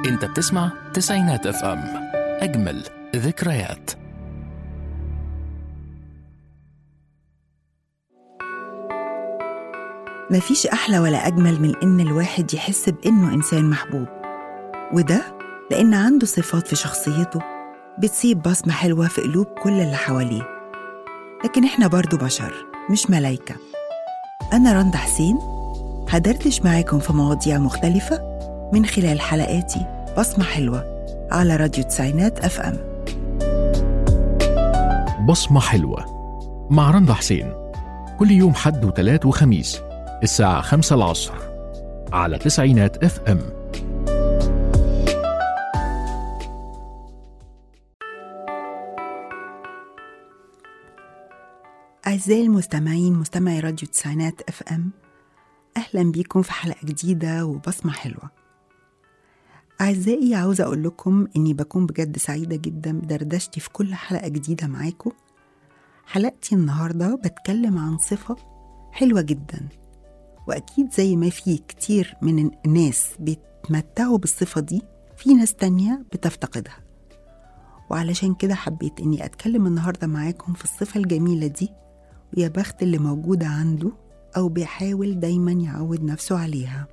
انت بتسمع تسعينات اف ام اجمل ذكريات مفيش أحلى ولا أجمل من إن الواحد يحس بإنه إنسان محبوب وده لأن عنده صفات في شخصيته بتسيب بصمة حلوة في قلوب كل اللي حواليه لكن إحنا برضو بشر مش ملايكة أنا رندا حسين هدردش معاكم في مواضيع مختلفة من خلال حلقاتي بصمة حلوة على راديو تسعينات أف أم بصمة حلوة مع رندا حسين كل يوم حد وتلات وخميس الساعة خمسة العصر على تسعينات اف ام أعزائي المستمعين مستمعي راديو تسعينات أف أم أهلا بيكم في حلقة جديدة وبصمة حلوة أعزائي عاوزة أقول لكم إني بكون بجد سعيدة جدا بدردشتي في كل حلقة جديدة معاكم حلقتي النهاردة بتكلم عن صفة حلوة جدا وأكيد زي ما في كتير من الناس بيتمتعوا بالصفة دي في ناس تانية بتفتقدها وعلشان كده حبيت إني أتكلم النهاردة معاكم في الصفة الجميلة دي ويا بخت اللي موجودة عنده أو بيحاول دايما يعود نفسه عليها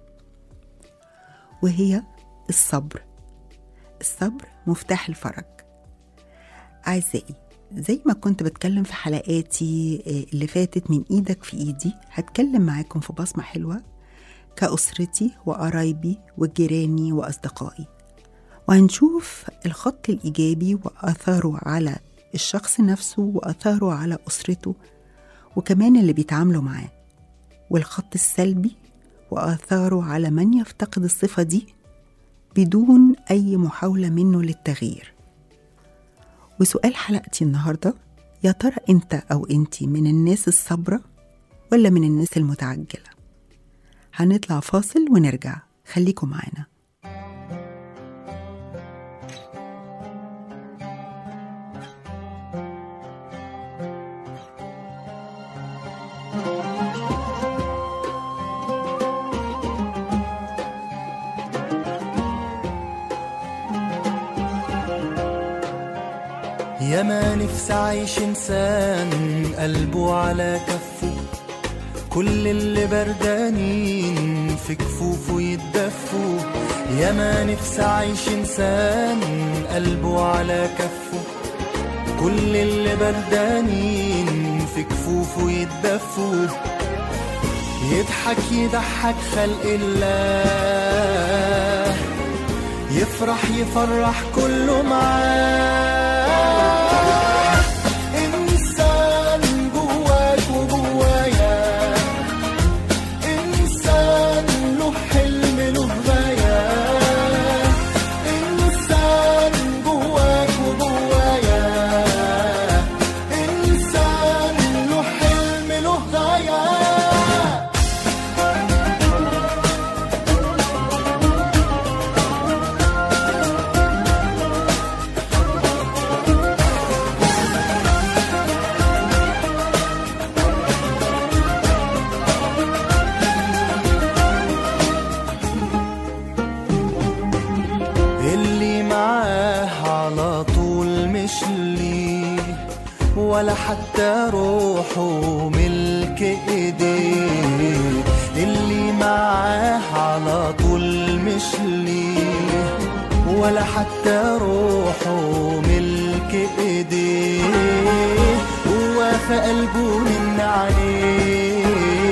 وهي الصبر الصبر مفتاح الفرج أعزائي زي ما كنت بتكلم في حلقاتي اللي فاتت من إيدك في إيدي هتكلم معاكم في بصمة حلوة كأسرتي وقرايبي وجيراني وأصدقائي وهنشوف الخط الإيجابي وآثاره على الشخص نفسه وآثاره على أسرته وكمان اللي بيتعاملوا معاه والخط السلبي وآثاره على من يفتقد الصفة دي بدون أي محاولة منه للتغيير وسؤال حلقتي النهاردة يا ترى أنت أو أنتي من الناس الصبرة ولا من الناس المتعجلة هنطلع فاصل ونرجع خليكم معانا يا ما نفسي عايش انسان قلبه على كفه كل اللي بردانين في كفوفه يتدفوا يا ما نفسي عايش انسان قلبه على كفه كل اللي بردانين في كفوفه يتدفوا يضحك يضحك خلق الله يفرح يفرح كله معاه إنسان جواك وجوايا إنسان له حلم له غاية إنسان جواك وجوايا إنسان له حلم له غاية اللي معاه على طول مش ليه ولا حتى روحه ملك ايديه اللي معاه على طول مش ليه ولا حتى روحه ملك ايديه هو في قلبه من عليه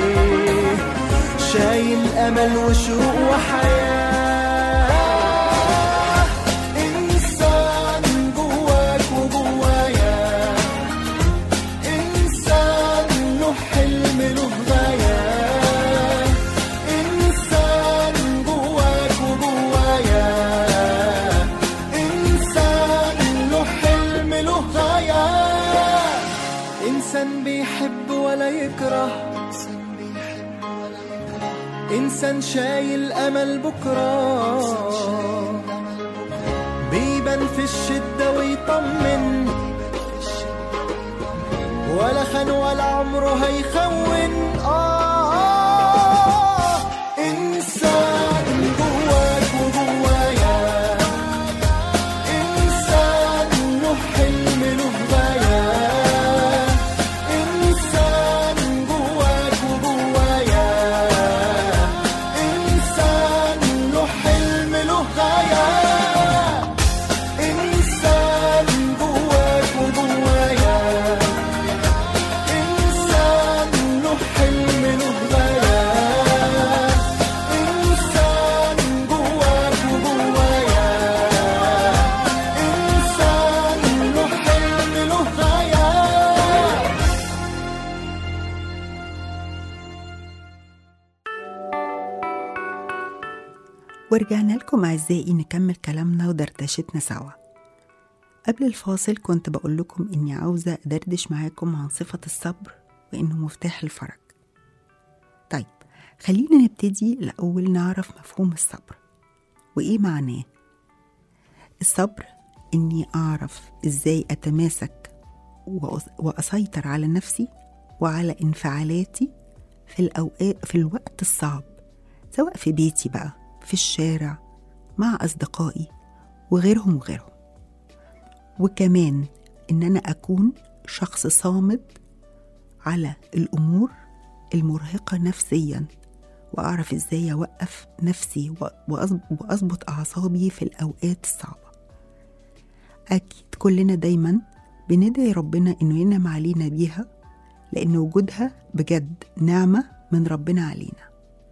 شايل امل وشوق وحياه انسان جواك وجوايا انسان له حلم له غايه انسان جواك وجوايا انسان له حلم له غايه انسان بيحب ولا يكره إنسان شايل أمل بكرة بيبان في الشدة ويطمن ولا خان ولا عمره هيخون آه, آه إنسان جواك وجوايا ورجعنا لكم أعزائي نكمل كلامنا ودردشتنا سوا قبل الفاصل كنت بقول لكم إني عاوزة أدردش معاكم عن صفة الصبر وإنه مفتاح الفرج طيب خلينا نبتدي الأول نعرف مفهوم الصبر وإيه معناه الصبر إني أعرف إزاي أتماسك وأس- وأسيطر على نفسي وعلى انفعالاتي في الأوقات في الوقت الصعب سواء في بيتي بقى في الشارع مع أصدقائي وغيرهم وغيرهم وكمان إن أنا أكون شخص صامد على الأمور المرهقة نفسيا وأعرف إزاي أوقف نفسي و- وأظ- وأظبط أعصابي في الأوقات الصعبة أكيد كلنا دايما بندعي ربنا إنه ينعم علينا بيها لأن وجودها بجد نعمة من ربنا علينا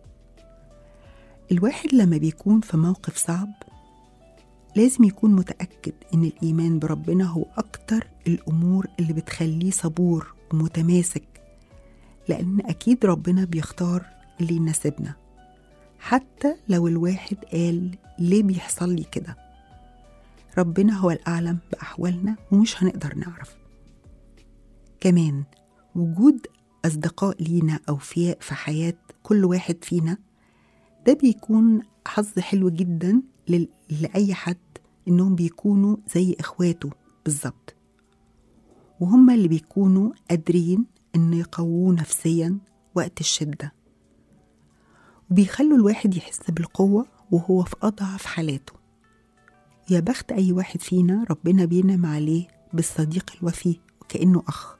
الواحد لما بيكون في موقف صعب لازم يكون متأكد إن الإيمان بربنا هو أكتر الأمور اللي بتخليه صبور ومتماسك لأن أكيد ربنا بيختار اللي يناسبنا حتى لو الواحد قال ليه بيحصل لي كده ربنا هو الأعلم بأحوالنا ومش هنقدر نعرف كمان وجود أصدقاء لينا أوفياء في حياة كل واحد فينا ده بيكون حظ حلو جدا لل- لأي حد إنهم بيكونوا زي إخواته بالظبط وهم اللي بيكونوا قادرين إن يقووه نفسيا وقت الشدة وبيخلوا الواحد يحس بالقوة وهو في أضعف حالاته يا بخت أي واحد فينا ربنا بينعم عليه بالصديق الوفي وكأنه أخ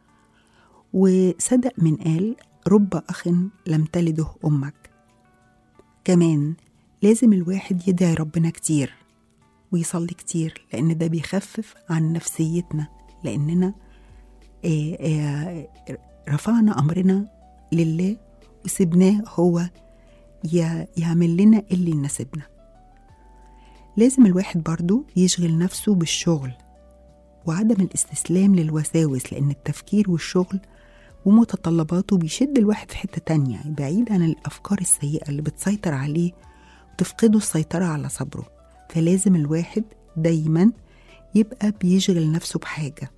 وصدق من قال رب أخ لم تلده أمك كمان لازم الواحد يدعي ربنا كتير ويصلي كتير لأن ده بيخفف عن نفسيتنا لأننا آه، آه، رفعنا أمرنا لله وسبناه هو ي- يعمل لنا اللي يناسبنا لازم الواحد برضو يشغل نفسه بالشغل وعدم الاستسلام للوساوس لأن التفكير والشغل ومتطلباته بيشد الواحد في حتة تانية بعيد عن الأفكار السيئة اللي بتسيطر عليه وتفقده السيطرة على صبره فلازم الواحد دايما يبقى بيشغل نفسه بحاجة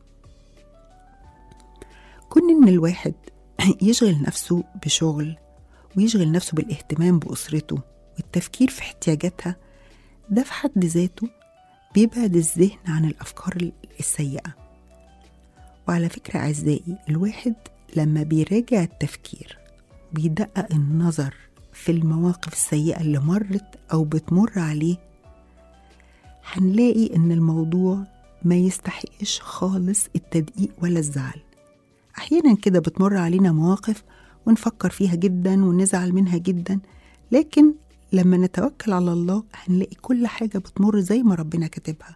كون إن الواحد يشغل نفسه بشغل ويشغل نفسه بالاهتمام بأسرته والتفكير في احتياجاتها ده في حد ذاته بيبعد الذهن عن الأفكار السيئة وعلى فكرة أعزائي الواحد لما بيراجع التفكير بيدقق النظر في المواقف السيئة اللي مرت أو بتمر عليه هنلاقي إن الموضوع ما يستحقش خالص التدقيق ولا الزعل أحيانا كده بتمر علينا مواقف ونفكر فيها جدا ونزعل منها جدا لكن لما نتوكل على الله هنلاقي كل حاجة بتمر زي ما ربنا كاتبها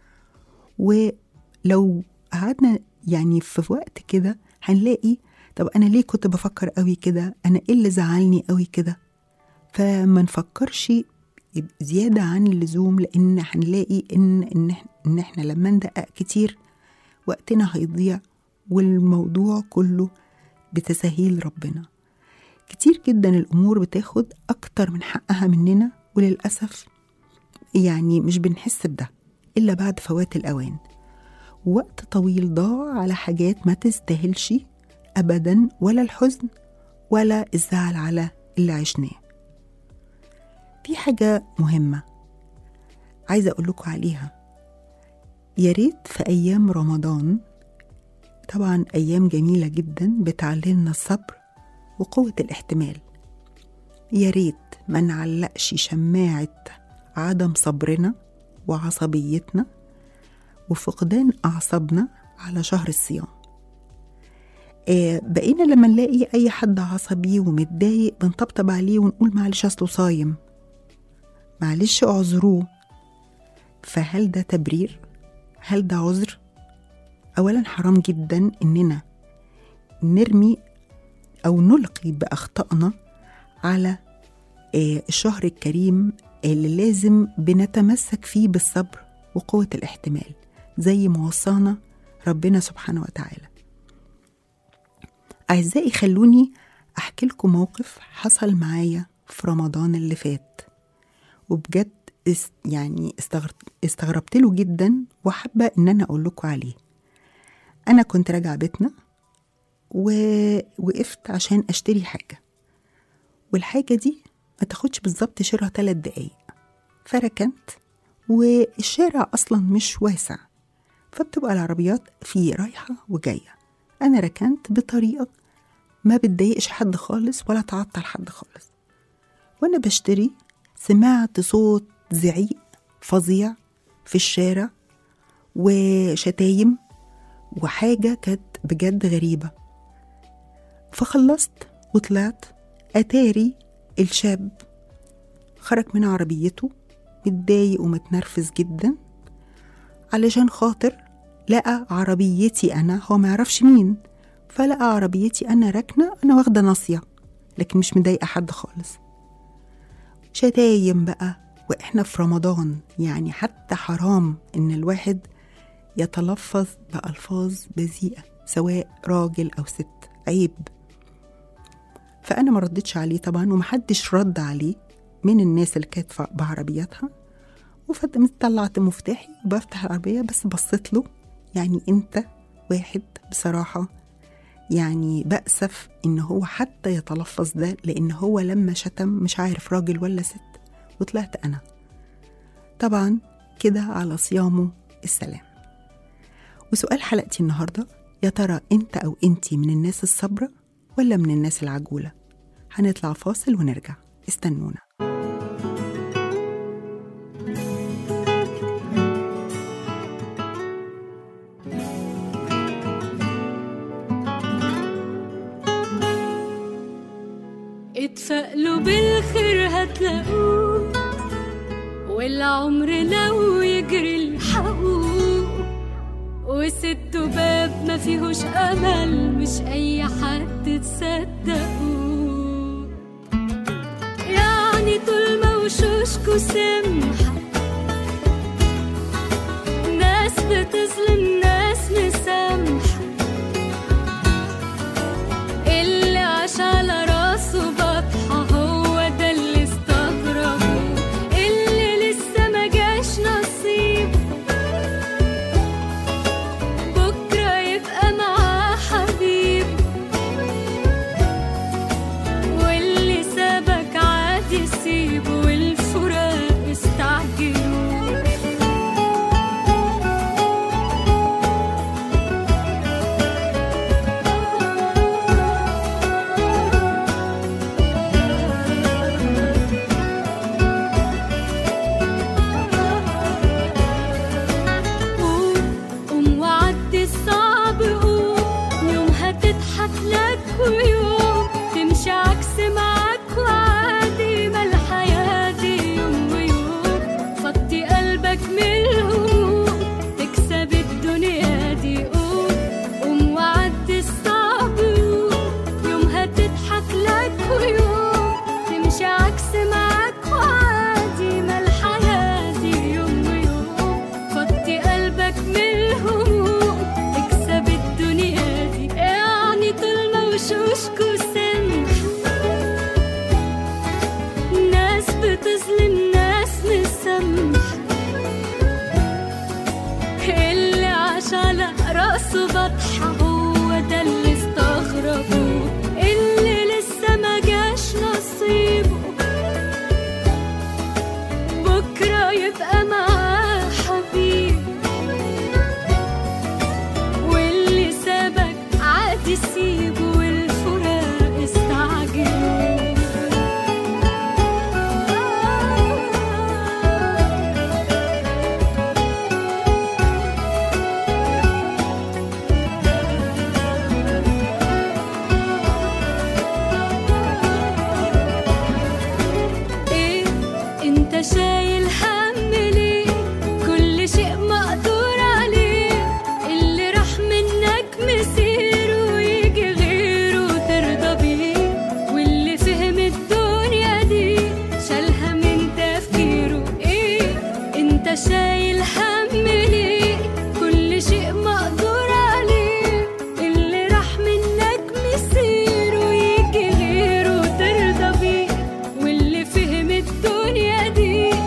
ولو قعدنا يعني في وقت كده هنلاقي طب أنا ليه كنت بفكر قوي كده أنا إيه اللي زعلني قوي كده فما نفكرش زيادة عن اللزوم لأن هنلاقي إن إن إحنا, إن إحنا لما ندقق كتير وقتنا هيضيع والموضوع كله بتسهيل ربنا كتير جدا الأمور بتاخد أكتر من حقها مننا وللأسف يعني مش بنحس بده إلا بعد فوات الأوان وقت طويل ضاع على حاجات ما تستاهلش أبدا ولا الحزن ولا الزعل على اللي عشناه في حاجة مهمة عايزة أقول لكم عليها يا ريت في أيام رمضان طبعا أيام جميلة جدا بتعلمنا الصبر وقوة الاحتمال يا ريت ما نعلقش شماعة عدم صبرنا وعصبيتنا وفقدان أعصابنا على شهر الصيام آه بقينا لما نلاقي أي حد عصبي ومتضايق بنطبطب عليه ونقول معلش أصله صايم معلش اعذروه فهل ده تبرير؟ هل ده عذر؟ أولا حرام جدا إننا نرمي أو نلقي بأخطائنا على الشهر الكريم اللي لازم بنتمسك فيه بالصبر وقوة الاحتمال زي ما وصانا ربنا سبحانه وتعالى أعزائي خلوني أحكي لكم موقف حصل معايا في رمضان اللي فات وبجد اس يعني استغربت, استغربت له جدا وحابة إن أنا أقول لكم عليه أنا كنت راجعة بيتنا ووقفت عشان أشتري حاجة والحاجة دي ما تاخدش بالظبط شراء ثلاث دقايق فركنت والشارع أصلا مش واسع فبتبقى العربيات فيه رايحة وجاية أنا ركنت بطريقة ما بتضايقش حد خالص ولا تعطل حد خالص وأنا بشتري سمعت صوت زعيق فظيع في الشارع وشتايم وحاجة كانت بجد غريبة فخلصت وطلعت أتاري الشاب خرج من عربيته متضايق ومتنرفز جدا علشان خاطر لقى عربيتي أنا هو ما يعرفش مين فلقى عربيتي أنا راكنة أنا واخدة ناصية لكن مش مضايقة حد خالص شتايم بقى وإحنا في رمضان يعني حتى حرام إن الواحد يتلفظ بألفاظ بذيئة سواء راجل أو ست عيب فأنا ما ردتش عليه طبعا ومحدش رد عليه من الناس اللي كانت بعربياتها وطلعت مفتاحي وبفتح العربية بس بصيت له يعني انت واحد بصراحة يعني بأسف إن هو حتى يتلفظ ده لأن هو لما شتم مش عارف راجل ولا ست وطلعت أنا طبعا كده على صيامه السلام وسؤال حلقتي النهاردة يا ترى أنت أو أنتي من الناس الصبرة ولا من الناس العجولة هنطلع فاصل ونرجع استنونا اتفائلوا بالخير هتلاقوه والعمر لو يجري الحقوه وسدوا باب ما فيهوش امل مش اي حد تصدقوه يعني طول ما وشوشكوا سمحة ناس بتظلم ناس مسامحة اللي عاش على راسه بطحة هو ده اللي استغربه اللي لسه ما جاش نصيب بكرة يبقى معاه حبيب واللي سابك عادي سيبه والفراق استعجلوا قوم قوم وعدي الصعب قوم يوم هتضحك لك ويوم تمشي عكس معاك وعادي ما الحياة دي يوم ويوم فضي قلبك من الهموم تكسب الدنيا دي قوم قوم وعدي الصعب قوم يوم هتضحك لك ويوم تمشي عكس معاك وعادي ما الحياة دي يوم ويوم فضي قلبك من الهموم اكسب الدنيا دي يعني طول ما وشوشكوا سمح ناس بتظلم ناس مسامح اللي عاش على راسه بطحة هو ده اللي استغربوه اللي لسه ما جاش نصيبه بكرة يبقى معاه حبيب واللي سابك عادي سيبه والفراق استعجلوا ايه انت شايل هم ليه كل شيء مقدور عليه اللي راح منك مسيره ويجي غيره ترضى بيه واللي فهم الدنيا دي شالها من تفكيره ايه انت شايل هم ليه كل شيء مقدور عليه اللي راح منك مسيره ويجي غيره ترضى بيه واللي فهم الدنيا دي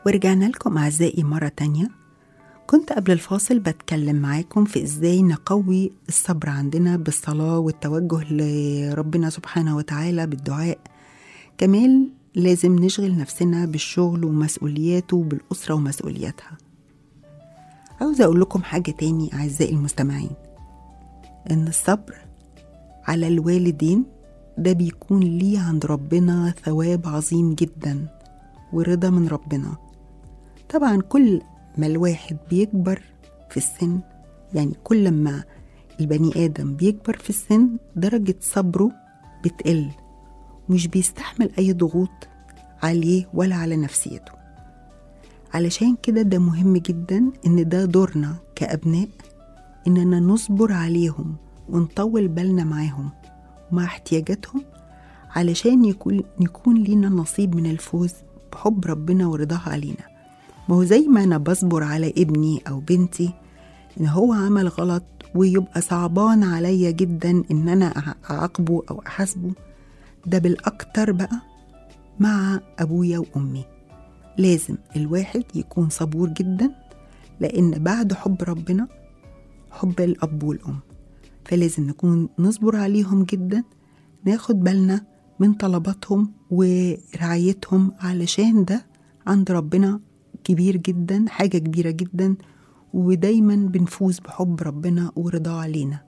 ورجعنا لكم أعزائي مرة تانية كنت قبل الفاصل بتكلم معاكم في إزاي نقوي الصبر عندنا بالصلاة والتوجه لربنا سبحانه وتعالى بالدعاء كمان لازم نشغل نفسنا بالشغل ومسؤولياته وبالأسرة ومسؤولياتها عاوزة أقول لكم حاجة تاني أعزائي المستمعين إن الصبر على الوالدين ده بيكون ليه عند ربنا ثواب عظيم جدا ورضا من ربنا طبعا كل ما الواحد بيكبر في السن يعني كل ما البني آدم بيكبر في السن درجة صبره بتقل مش بيستحمل أي ضغوط عليه ولا على نفسيته علشان كده ده مهم جدا إن ده دورنا كأبناء إننا نصبر عليهم ونطول بالنا معاهم ومع احتياجاتهم علشان يكون يكون لينا نصيب من الفوز بحب ربنا ورضاه علينا ما هو زي ما أنا بصبر على ابني أو بنتي إن هو عمل غلط ويبقى صعبان عليا جدا إن أنا أعاقبه أو أحاسبه ده بالأكتر بقى مع أبويا وأمي لازم الواحد يكون صبور جدا لأن بعد حب ربنا حب الأب والأم فلازم نكون نصبر عليهم جدا ناخد بالنا من طلباتهم ورعايتهم علشان ده عند ربنا كبير جدا حاجة كبيرة جدا ودايما بنفوز بحب ربنا ورضاه علينا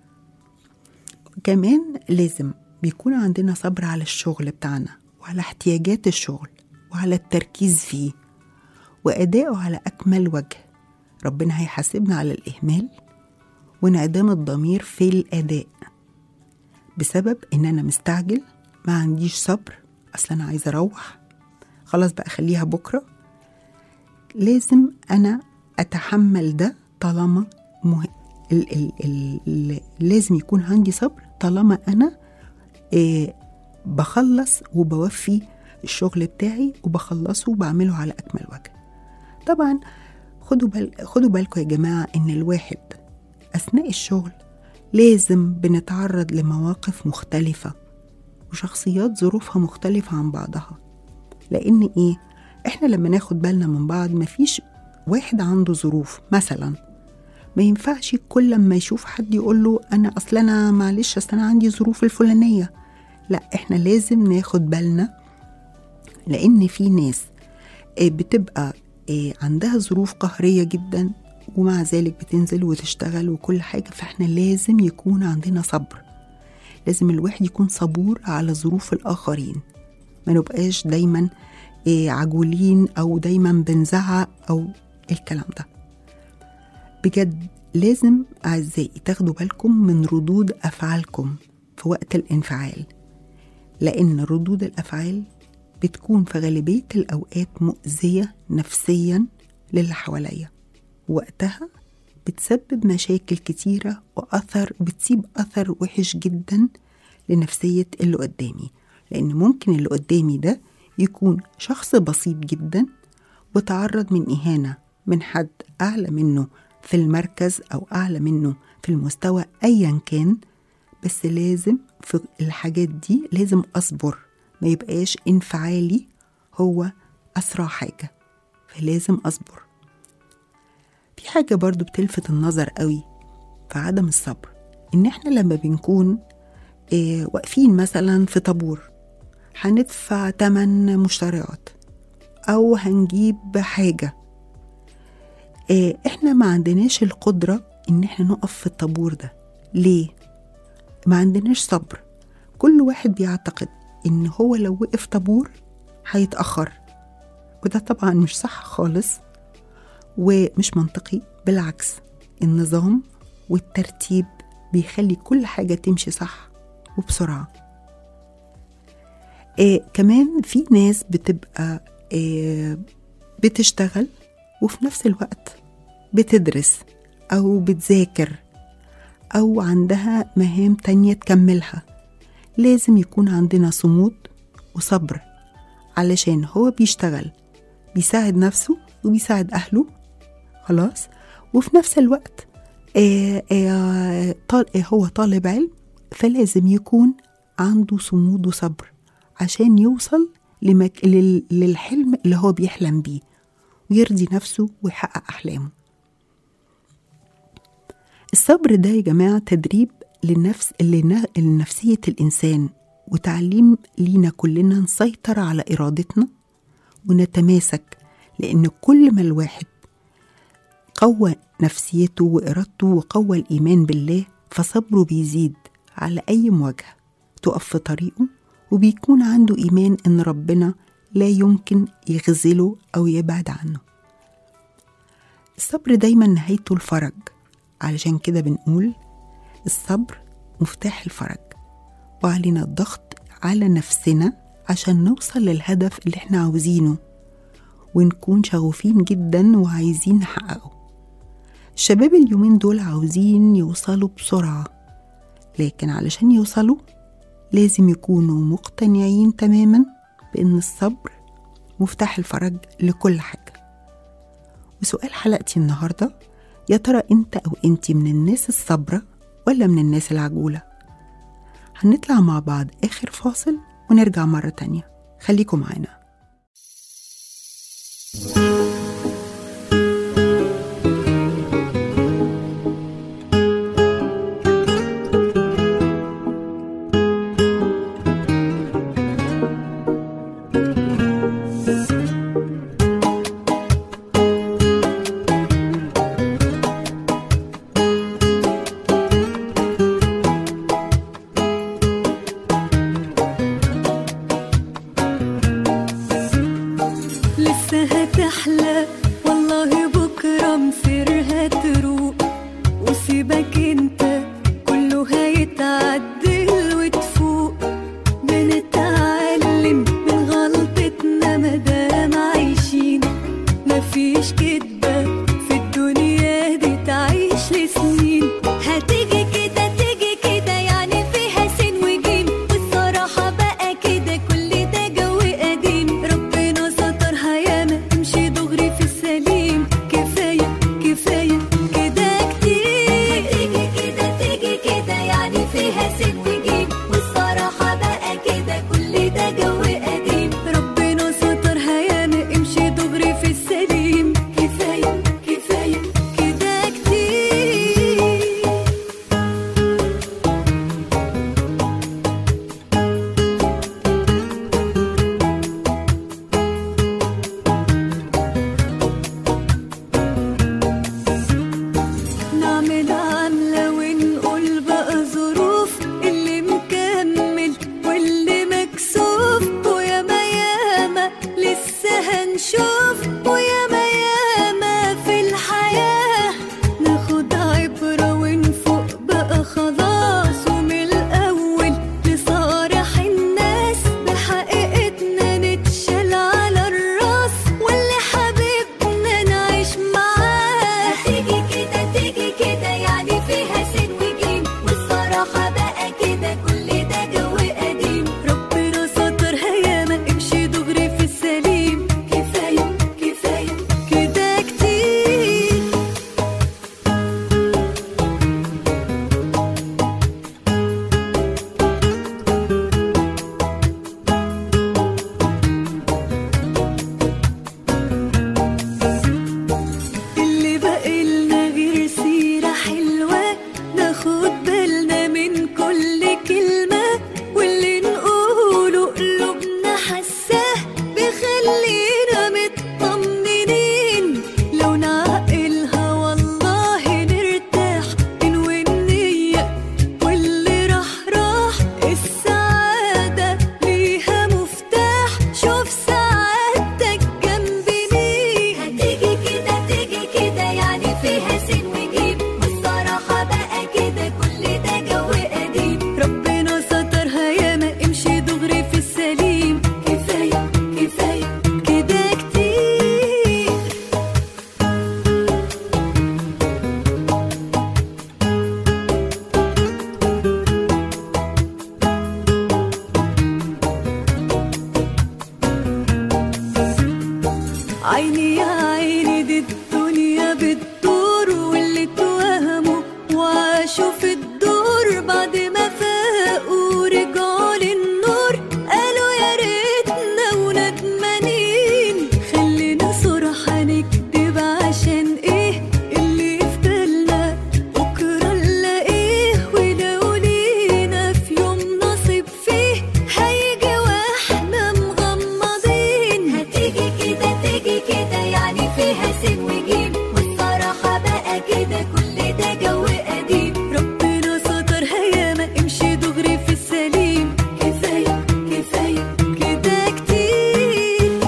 كمان لازم بيكون عندنا صبر على الشغل بتاعنا وعلى احتياجات الشغل وعلى التركيز فيه وأدائه على أكمل وجه ربنا هيحاسبنا على الإهمال وانعدام الضمير في الأداء بسبب إن أنا مستعجل ما عنديش صبر أصلا أنا عايزة أروح خلاص بقى خليها بكرة لازم أنا أتحمل ده طالما مه... ال... ال... ال... ال... لازم يكون عندي صبر طالما أنا إيه بخلص وبوفي الشغل بتاعي وبخلصه وبعمله على أكمل وجه طبعا خدوا بال... خدوا بالكم يا جماعة إن الواحد أثناء الشغل لازم بنتعرض لمواقف مختلفة وشخصيات ظروفها مختلفة عن بعضها لأن إيه إحنا لما ناخد بالنا من بعض مفيش واحد عنده ظروف مثلا ما ينفعش كل لما يشوف حد يقول له أنا أصل أنا معلش أصل أنا عندي ظروف الفلانية لا إحنا لازم ناخد بالنا لأن في ناس بتبقى عندها ظروف قهرية جدا ومع ذلك بتنزل وتشتغل وكل حاجة فإحنا لازم يكون عندنا صبر لازم الواحد يكون صبور على ظروف الآخرين ما نبقاش دايما عجولين أو دايما بنزعق أو الكلام ده بجد لازم أعزائي تاخدوا بالكم من ردود أفعالكم في وقت الانفعال لأن ردود الأفعال بتكون في غالبية الأوقات مؤذية نفسيا للي حواليا وقتها بتسبب مشاكل كتيرة وأثر بتسيب أثر وحش جدا لنفسية اللي قدامي لأن ممكن اللي قدامي ده يكون شخص بسيط جدا وتعرض من إهانة من حد أعلى منه في المركز أو أعلى منه في المستوى أيا كان بس لازم في الحاجات دي لازم أصبر ما يبقاش انفعالي هو أسرع حاجة فلازم أصبر في حاجة برضو بتلفت النظر قوي في عدم الصبر إن إحنا لما بنكون إيه واقفين مثلا في طابور هندفع تمن مشتريات أو هنجيب حاجة إيه إحنا ما عندناش القدرة إن إحنا نقف في الطابور ده ليه؟ ما عندناش صبر كل واحد بيعتقد إن هو لو وقف طابور هيتأخر وده طبعا مش صح خالص ومش منطقي بالعكس النظام والترتيب بيخلي كل حاجة تمشي صح وبسرعة إيه كمان في ناس بتبقى إيه بتشتغل وفي نفس الوقت بتدرس أو بتذاكر أو عندها مهام تانية تكملها لازم يكون عندنا صمود وصبر علشان هو بيشتغل بيساعد نفسه وبيساعد أهله خلاص وفي نفس الوقت آه آه طال هو طالب علم فلازم يكون عنده صمود وصبر عشان يوصل لمك... لل... للحلم اللي هو بيحلم بيه ويرضي نفسه ويحقق أحلامه الصبر ده يا جماعة تدريب للنفس لن- لنفسية الإنسان وتعليم لينا كلنا نسيطر على إرادتنا ونتماسك لأن كل ما الواحد قوى نفسيته وإرادته وقوى الإيمان بالله فصبره بيزيد على أي مواجهة تقف في طريقه وبيكون عنده إيمان إن ربنا لا يمكن يخذله أو يبعد عنه الصبر دايما نهايته الفرج علشان كده بنقول الصبر مفتاح الفرج وعلينا الضغط على نفسنا عشان نوصل للهدف اللي احنا عاوزينه ونكون شغوفين جدا وعايزين نحققه الشباب اليومين دول عاوزين يوصلوا بسرعة لكن علشان يوصلوا لازم يكونوا مقتنعين تماما بأن الصبر مفتاح الفرج لكل حاجة وسؤال حلقتي النهاردة يا ترى انت او انتي من الناس الصابرة ولا من الناس العجولة هنطلع مع بعض آخر فاصل ونرجع مرة تانية خليكم معانا لسه هتحلى والله بكرة مصيرها تروق وسيبك انت كله هيتعدل وتفوق بنتعلم من غلطتنا مادام عايشين مفيش كدبة في الدنيا دي تعيش لسنين هتيجي كده تيجي كده يعني فيها سين وجيم والصراحة بقى كده كل ده جو قديم ربنا سترها ياما امشي دغري في السليم كفاية كفاية كده كتير هتيجي كده تيجي كده يعني فيها سين وجيم والصراحة بقى كده كل ده جو قديم ربنا سترها ياما امشي دغري في السليم كفاية وجيم والصراحة بقى كده كل ده جو قديم ربنا سترها ياما امشي دغري في السليم كفاية كفاية كده كتير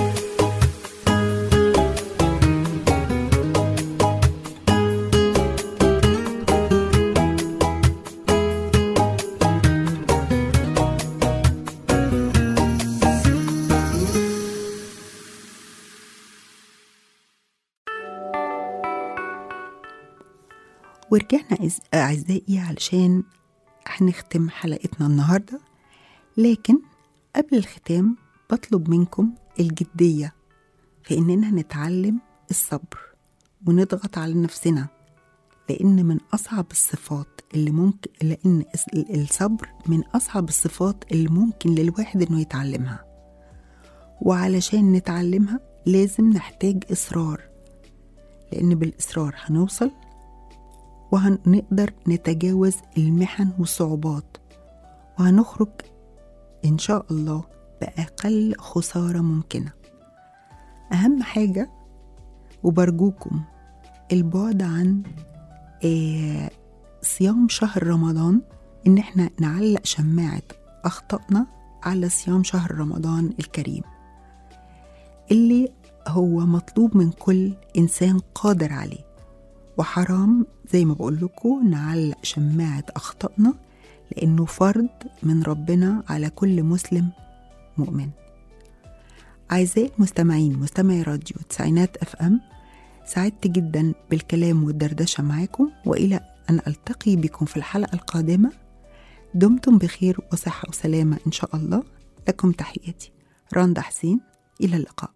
ورجعنا أعز- أعزائي علشان هنختم حلقتنا النهاردة لكن قبل الختام بطلب منكم الجدية في إننا نتعلم الصبر ونضغط على نفسنا لأن من أصعب الصفات اللي ممكن لأن الس- الصبر من أصعب الصفات اللي ممكن للواحد إنه يتعلمها وعلشان نتعلمها لازم نحتاج إصرار لأن بالإصرار هنوصل وهنقدر نتجاوز المحن والصعوبات وهنخرج إن شاء الله بأقل خسارة ممكنة أهم حاجة وبرجوكم البعد عن آه، صيام شهر رمضان إن إحنا نعلق شماعة أخطائنا على صيام شهر رمضان الكريم اللي هو مطلوب من كل إنسان قادر عليه وحرام زي ما بقول لكم نعلق شماعة أخطائنا لأنه فرض من ربنا على كل مسلم مؤمن أعزائي المستمعين مستمعي راديو تسعينات أف أم سعدت جدا بالكلام والدردشة معاكم وإلى أن ألتقي بكم في الحلقة القادمة دمتم بخير وصحة وسلامة إن شاء الله لكم تحياتي رندا حسين إلى اللقاء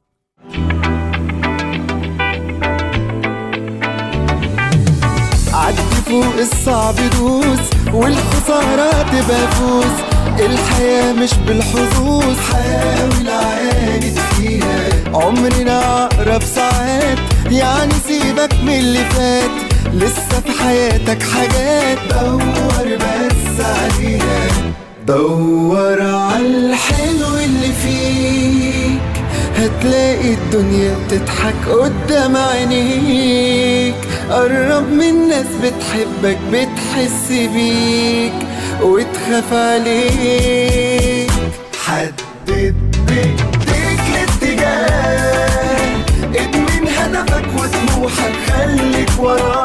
عدي فوق الصعب دوس والخسارة تبقى فوز الحياة مش بالحظوظ حاول عاند فيها عمرنا أقرب ساعات يعني سيبك من اللي فات لسه في حياتك حاجات دور بس عليها دور على الحلو اللي فيك هتلاقي الدنيا بتضحك قدام عينيك قرب من ناس بتحبك بتحس بيك وتخاف عليك حدد بايديك الاتجاه ادمن هدفك وطموحك خليك وراه